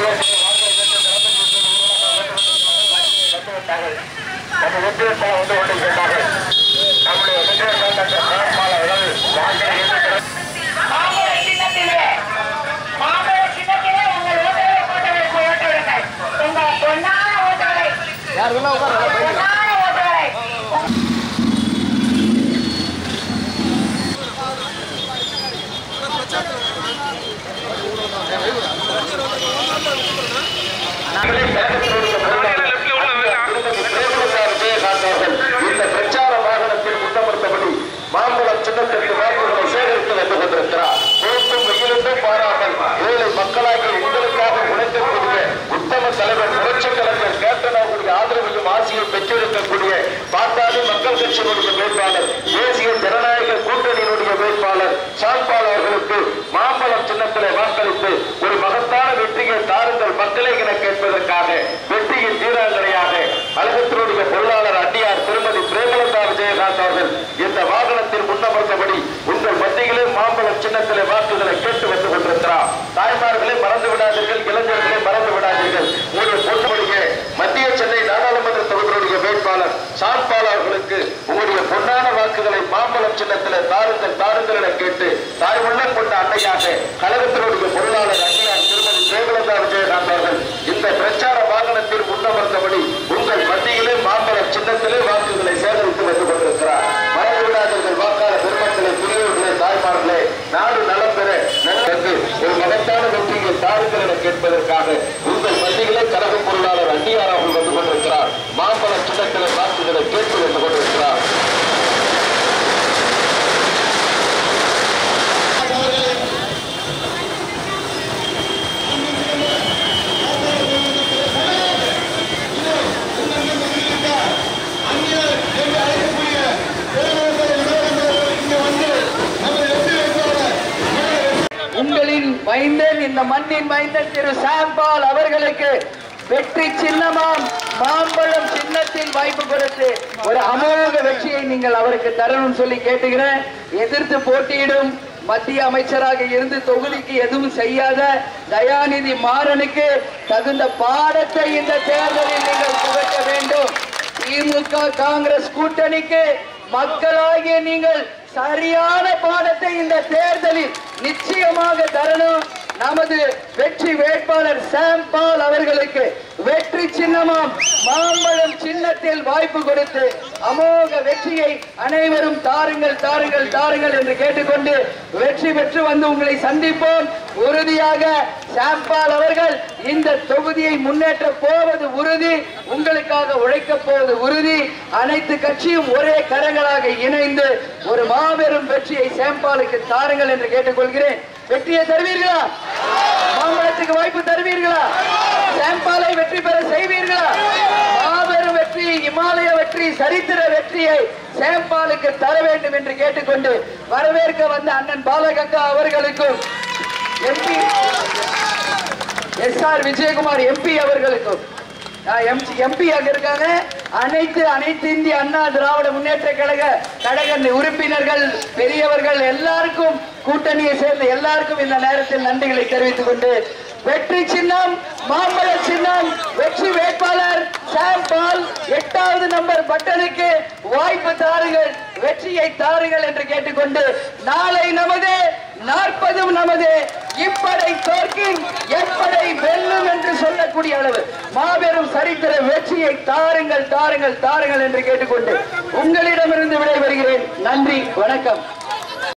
நம்ம வெற்றியத்தை வந்து கொண்டிருக்கிறார்கள் நம்முடைய வெற்றியர்கள் டாக்டர் ஜெயபால் அவர்கள் வாக்கில் இருந்து மாம்பழ சின்னத்திலே மாம்பழ சின்னத்திலே உங்கள் ஓட்டுகளை போட்டவர்களுக்கு ஓட்டு விடுங்கள் உங்கள் பொன்னான ஓட்டுகளை பொன்னான ஓட்டுகளை இந்த பிரச்சார வாகனத்தில் முன்னமர்த்தபடி மாம்பழம் சின்னத்திற்கு வாக்குகளை சேகரித்து வந்து கொண்டிருக்கிறார் போட்டும் வெயிலுக்கும் பாராமல் ஏழை மக்களாகிய எங்களுக்காக உழைக்கக்கூடிய உத்தம தலைவர் புரட்சி கலைஞர் கேப்டன் அவர்களுடைய ஆதரவையும் ஆசையும் பெற்றிருக்கக்கூடிய பாட்டாளி மக்கள் கட்சியினுடைய வேட்பாளர் தேசிய ஜனநாயக கூட்டணியினுடைய வேட்பாளர் ஷான்பால் அவர்களுக்கு மாம்பழம் சின்னத்திலே வாக்களித்து ஒரு மகத்தான வெற்றியை தாருங்கள் மக்களை என கேட்பதற்காக வெற்றியின் வீராங்கனையாக கழகத்தினுடைய பொருளாளர் அடியார் திருமதி பிரேமலதா விஜயகாந்த் அவர்கள் இந்த வாகனத்தில் முன்னமர்ந்தபடி உங்கள் மத்தியிலே மாம்பழம் சின்னத்திலே வாக்குகளை கேட்டு வந்து கொண்டிருக்கிறார் தாய்மார்களே மறந்து விடாதீர்கள் இளைஞர்களே மறந்து விடாதீர்கள் உங்களுடைய பொன்னுடைய மத்திய சென்னை நாடாளுமன்ற தொகுதியினுடைய வேட்பாளர் ஷான்பால் அவர்களுக்கு உங்களுடைய பொன்னான வாக்குகளை மாம்பழம் சின்னத்திலே தாருங்கள் தாருங்கள் என கேட்டு தாய் உள்ளம் கொண்ட அன்னையாக கழகத்தினுடைய பொருளாளர் அன்னையார் திருமதி பிரேமலதா விஜயகாந்த் அவர்கள் இந்த பிரச்சார வாகனத்தில் முன்னமர்ந்தபடி உங்கள் மத்தியிலே மாம்பழம் சின்னத்திலே வாக்குகளை சேகரித்து வந்து கொண்டிருக்கிறார் மறந்து விடாதீர்கள் வாக்காளர் பெருமக்களே பெரியவர்களே தாய்மார்களே நாடு நலம் பெற நல்லது ஒரு மகத்தான வெற்றியை தாருங்கள் என கேட்பதற்காக உங்கள் மத்தியிலே கழக பொருளாளர் அன்னியார் அவர்கள் வந்து கொண்டிருக்கிறார் மாம்பழம் சின்னத்திலே வாக்குகளை கேட்டு வந்து கொண்டிருக்கிறார் உங்களின் மைந்தன் இந்த மண்ணின் மைந்தன் திரு சாம்பால் அவர்களுக்கு வெற்றி சின்னமாம் மாம்பழம் சின்னத்தில் வாய்ப்பு கொடுத்து ஒரு அமோக வெற்றியை நீங்கள் அவருக்கு தரணும் சொல்லி கேட்டுக்கிறேன் எதிர்த்து போட்டியிடும் மத்திய அமைச்சராக இருந்து தொகுதிக்கு எதுவும் செய்யாத தயாநிதி மாறனுக்கு தகுந்த பாடத்தை இந்த தேர்தலில் நீங்கள் புகட்ட வேண்டும் திமுக காங்கிரஸ் கூட்டணிக்கு மக்களாகிய நீங்கள் சரியான பாடத்தை இந்த தேர்தலில் நிச்சயமாக தரணும் நமது வெற்றி வேட்பாளர் சாம் பால் அவர்களுக்கு வெற்றி சின்னமாம் மாம்பழம் சின்னத்தில் வாய்ப்பு கொடுத்து அமோக வெற்றியை அனைவரும் தாருங்கள் தாருங்கள் தாருங்கள் என்று கேட்டுக்கொண்டு வெற்றி பெற்று வந்து உங்களை சந்திப்போம் உறுதியாக சாம்பால் அவர்கள் இந்த தொகுதியை முன்னேற்ற போவது உறுதி உங்களுக்காக உழைக்க போவது உறுதி அனைத்து கட்சியும் ஒரே கரங்களாக இணைந்து ஒரு மாபெரும் வெற்றியை சாம்பாலுக்கு தாருங்கள் என்று கேட்டுக்கொள்கிறேன் வெற்றியை தருவீர்களா மாம்பழத்துக்கு வாய்ப்பு தருவீர்களா சாம்பாலை வெற்றி பெற செய்வீர்களா மாபெரும் வெற்றி இமாலய வெற்றி சரித்திர வெற்றியை சேம்பாலுக்கு தர வேண்டும் என்று கேட்டுக்கொண்டு வரவேற்க வந்த அண்ணன் பாலகங்கா அவர்களுக்கும் MP S R Vijayakumar MP அவர்களுக்கும் எம்பி அங்க இருக்காங்க அனைத்து அனைத்து இந்திய அண்ணா திராவிட முன்னேற்ற கழக கழக உறுப்பினர்கள் பெரியவர்கள் எல்லாருக்கும் கூட்டணியை சேர்ந்த எல்லாருக்கும் இந்த நேரத்தில் நன்றிகளை தெரிவித்துக் கொண்டு வெற்றி சின்னம் மாம்பழ சின்னம் வெற்றி வேட்பாளர் சாம் பால் எட்டாவது நம்பர் பட்டனுக்கு வாய்ப்பு தாருங்கள் வெற்றியை தாருங்கள் என்று கேட்டுக்கொண்டு நாளை நமது நாற்பதும் நமது இப்படை தோற்கின் எப்படை வெல்லும் என்று சொல்லக்கூடிய அளவு மாபெரும் சரித்திர வெற்றியை தாருங்கள் தாருங்கள் தாருங்கள் என்று கேட்டுக்கொண்டு உங்களிடமிருந்து விடைபெறுகிறேன் நன்றி வணக்கம்